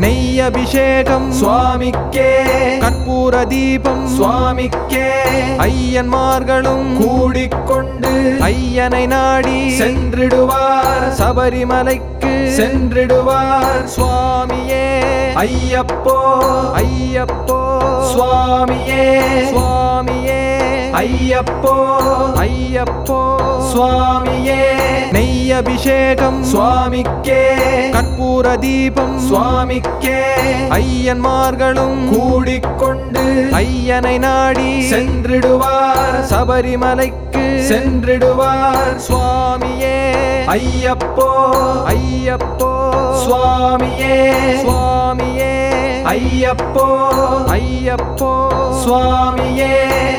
நெய் அபிஷேகம் சுவாமிக்கே கற்பூர தீபம் சுவாமிக்கே ஐயன்மார்களும் கூடிக்கொண்டு ஐயனை நாடி சென்றிடுவார் சபரிமலைக்கு சென்றிடுவார் சுவாமியே ஐயப்போ ஐயப்போ சுவாமியே சுவாமியே ஐயப்போ ஐயப்போ சுவாமியே நெய் அபிஷேகம் சுவாமிக்கே கற்பூர தீபம் சுவாமிக்கே ஐயன்மார்களும் கூடிக்கொண்டு ஐயனை நாடி சென்றிடுவார் சபரிமலைக்கு சென்றிடுவார் சுவாமியே ஐயப்போ ஐயப்போ சுவாமியே சுவாமியே ஐயப்போ ஐயப்போ சுவாமியே